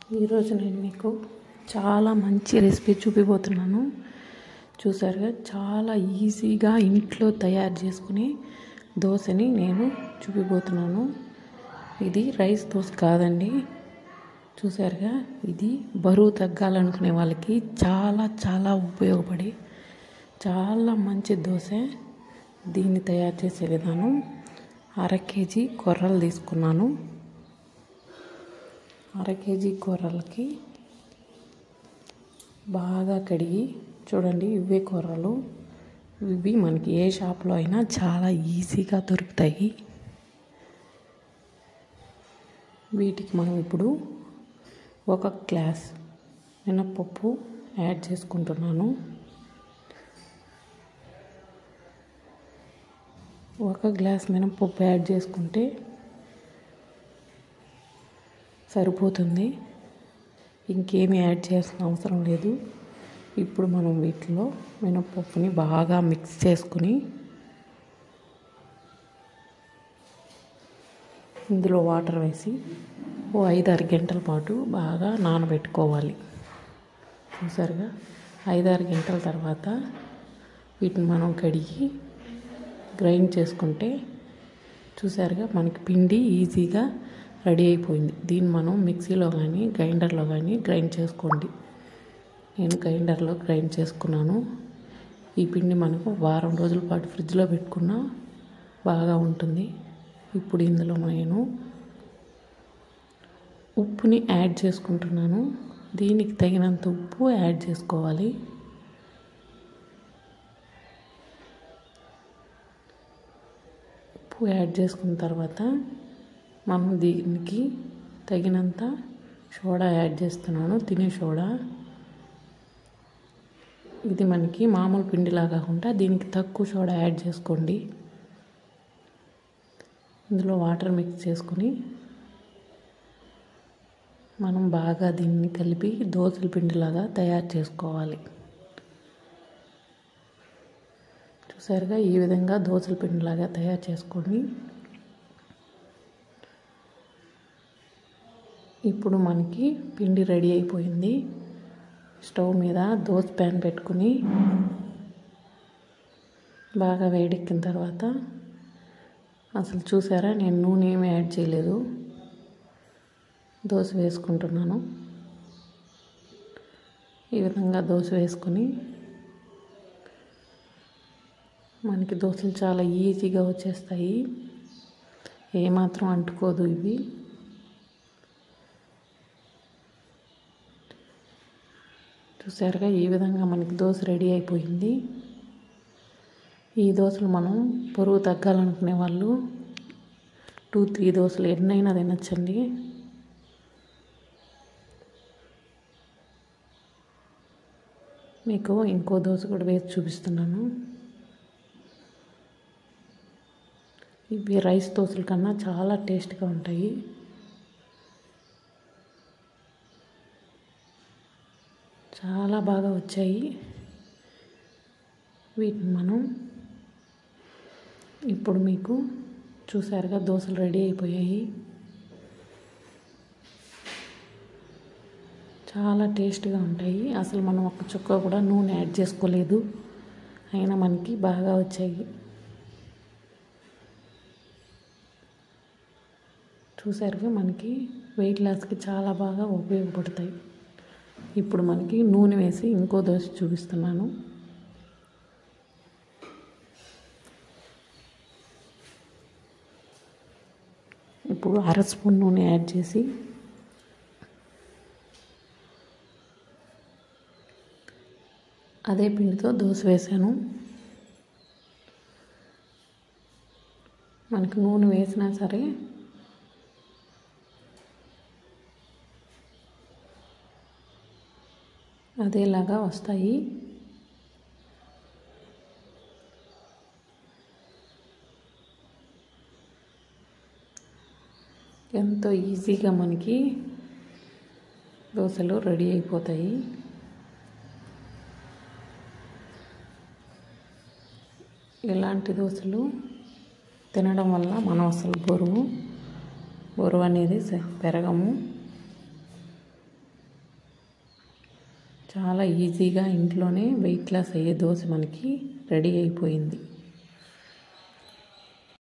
ఈరోజు నేను మీకు చాలా మంచి రెసిపీ చూపిపోతున్నాను చూసారుగా చాలా ఈజీగా ఇంట్లో తయారు చేసుకునే దోశని నేను చూపిపోతున్నాను ఇది రైస్ దోశ కాదండి చూసారుగా ఇది బరువు తగ్గాలనుకునే వాళ్ళకి చాలా చాలా ఉపయోగపడే చాలా మంచి దోశ దీన్ని తయారు చేసే విధానం అర కేజీ కొర్రలు తీసుకున్నాను అర కేజీ కూరలకి బాగా కడిగి చూడండి ఇవే కూరలు ఇవి మనకి ఏ షాప్లో అయినా చాలా ఈజీగా దొరుకుతాయి వీటికి మనం ఇప్పుడు ఒక గ్లాస్ మినప్పప్పు యాడ్ చేసుకుంటున్నాను ఒక గ్లాస్ మినప్పప్పు యాడ్ చేసుకుంటే సరిపోతుంది ఇంకేమి యాడ్ చేయాల్సిన అవసరం లేదు ఇప్పుడు మనం వీటిలో మినపప్పుని బాగా మిక్స్ చేసుకుని ఇందులో వాటర్ వేసి ఓ ఐదారు గంటల పాటు బాగా నానబెట్టుకోవాలి చూసారుగా ఐదారు గంటల తర్వాత వీటిని మనం కడిగి గ్రైండ్ చేసుకుంటే చూసారుగా మనకి పిండి ఈజీగా రెడీ అయిపోయింది దీన్ని మనం మిక్సీలో కానీ గ్రైండర్లో కానీ గ్రైండ్ చేసుకోండి నేను గ్రైండర్లో గ్రైండ్ చేసుకున్నాను ఈ పిండి మనకు వారం రోజుల పాటు ఫ్రిడ్జ్లో పెట్టుకున్నా బాగా ఉంటుంది ఇప్పుడు ఇందులో నేను ఉప్పుని యాడ్ చేసుకుంటున్నాను దీనికి తగినంత ఉప్పు యాడ్ చేసుకోవాలి ఉప్పు యాడ్ చేసుకున్న తర్వాత మనం దీనికి తగినంత సోడా యాడ్ చేస్తున్నాను తినే సోడా ఇది మనకి మామూలు పిండిలా కాకుండా దీనికి తక్కువ సోడా యాడ్ చేసుకోండి ఇందులో వాటర్ మిక్స్ చేసుకొని మనం బాగా దీన్ని కలిపి దోశల పిండిలాగా తయారు చేసుకోవాలి చూసారుగా ఈ విధంగా దోశల పిండిలాగా తయారు చేసుకొని ఇప్పుడు మనకి పిండి రెడీ అయిపోయింది స్టవ్ మీద దోశ ప్యాన్ పెట్టుకుని బాగా వేడెక్కిన తర్వాత అసలు చూసారా నేను నూనె ఏమీ యాడ్ చేయలేదు దోశ వేసుకుంటున్నాను ఈ విధంగా దోశ వేసుకొని మనకి దోశలు చాలా ఈజీగా వచ్చేస్తాయి ఏమాత్రం అంటుకోదు ఇవి చూసారుగా ఈ విధంగా మనకి దోశ రెడీ అయిపోయింది ఈ దోశలు మనం పొరుగు తగ్గాలనుకునే వాళ్ళు టూ త్రీ దోశలు ఎన్నైనా తినచ్చండి మీకు ఇంకో దోశ కూడా వేసి చూపిస్తున్నాను ఇవి రైస్ దోశల కన్నా చాలా టేస్ట్గా ఉంటాయి చాలా బాగా వచ్చాయి వీటిని మనం ఇప్పుడు మీకు చూసారుగా దోశలు రెడీ అయిపోయాయి చాలా టేస్ట్గా ఉంటాయి అసలు మనం ఒక చుక్క కూడా నూనె యాడ్ చేసుకోలేదు అయినా మనకి బాగా వచ్చాయి చూసారుగా మనకి వెయిట్ లాస్కి చాలా బాగా ఉపయోగపడతాయి ఇప్పుడు మనకి నూనె వేసి ఇంకో దోశ చూపిస్తున్నాను ఇప్పుడు అర స్పూన్ నూనె యాడ్ చేసి అదే పిండితో దోశ వేసాను మనకి నూనె వేసినా సరే అదేలాగా వస్తాయి ఎంతో ఈజీగా మనకి దోశలు రెడీ అయిపోతాయి ఇలాంటి దోశలు తినడం వల్ల మనం అసలు బరువు బరువు అనేది పెరగము చాలా ఈజీగా ఇంట్లోనే వెయిట్ లాస్ అయ్యే దోశ మనకి రెడీ అయిపోయింది